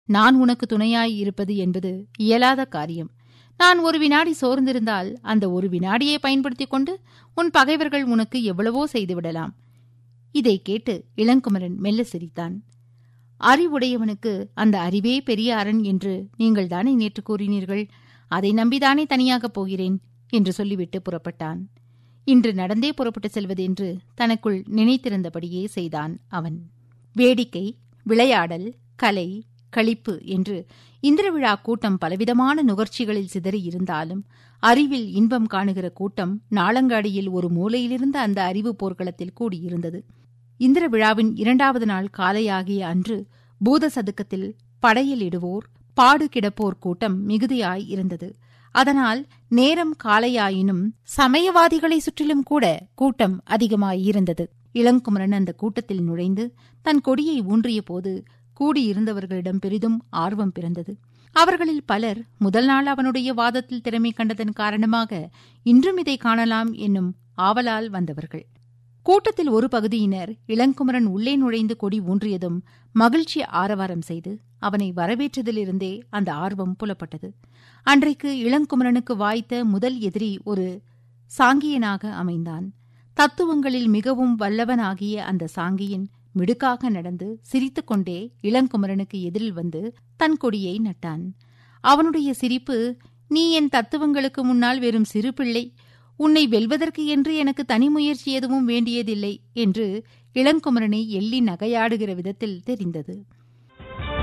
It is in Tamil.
நான் உனக்கு துணையாய் இருப்பது என்பது இயலாத காரியம் நான் ஒரு வினாடி சோர்ந்திருந்தால் அந்த ஒரு வினாடியை பயன்படுத்திக் கொண்டு உன் பகைவர்கள் உனக்கு எவ்வளவோ செய்துவிடலாம் இதை கேட்டு இளங்குமரன் மெல்ல சிரித்தான் அறிவுடையவனுக்கு அந்த அறிவே பெரிய அரண் என்று நீங்கள் தானே நேற்று கூறினீர்கள் அதை நம்பிதானே தனியாகப் போகிறேன் என்று சொல்லிவிட்டு புறப்பட்டான் இன்று நடந்தே புறப்பட்டு செல்வதென்று தனக்குள் நினைத்திருந்தபடியே செய்தான் அவன் வேடிக்கை விளையாடல் கலை களிப்பு என்று இந்திரவிழா கூட்டம் பலவிதமான நுகர்ச்சிகளில் சிதறி இருந்தாலும் அறிவில் இன்பம் காணுகிற கூட்டம் நாளங்காடியில் ஒரு மூலையிலிருந்த அந்த அறிவு போர்க்களத்தில் கூடியிருந்தது இந்திர விழாவின் இரண்டாவது நாள் காலையாகிய அன்று பூத சதுக்கத்தில் படையில் இடுவோர் பாடு கிடப்போர் கூட்டம் மிகுதியாய் இருந்தது அதனால் நேரம் காலையாயினும் சமயவாதிகளை சுற்றிலும் கூட கூட்டம் அதிகமாயிருந்தது இளங்குமரன் அந்த கூட்டத்தில் நுழைந்து தன் கொடியை ஊன்றிய போது கூடியிருந்தவர்களிடம் பெரிதும் ஆர்வம் பிறந்தது அவர்களில் பலர் முதல் நாள் அவனுடைய வாதத்தில் திறமை கண்டதன் காரணமாக இன்றும் இதை காணலாம் என்னும் ஆவலால் வந்தவர்கள் கூட்டத்தில் ஒரு பகுதியினர் இளங்குமரன் உள்ளே நுழைந்து கொடி ஊன்றியதும் மகிழ்ச்சி ஆரவாரம் செய்து அவனை வரவேற்றதிலிருந்தே அந்த ஆர்வம் புலப்பட்டது அன்றைக்கு இளங்குமரனுக்கு வாய்த்த முதல் எதிரி ஒரு சாங்கியனாக அமைந்தான் தத்துவங்களில் மிகவும் வல்லவனாகிய அந்த சாங்கியன் மிடுக்காக நடந்து சிரித்துக்கொண்டே இளங்குமரனுக்கு எதிரில் வந்து தன் கொடியை நட்டான் அவனுடைய சிரிப்பு நீ என் தத்துவங்களுக்கு முன்னால் வெறும் சிறு பிள்ளை உன்னை வெல்வதற்கு என்று எனக்கு தனி முயற்சி எதுவும் வேண்டியதில்லை என்று இளங்குமரனை எள்ளி நகையாடுகிற விதத்தில் தெரிந்தது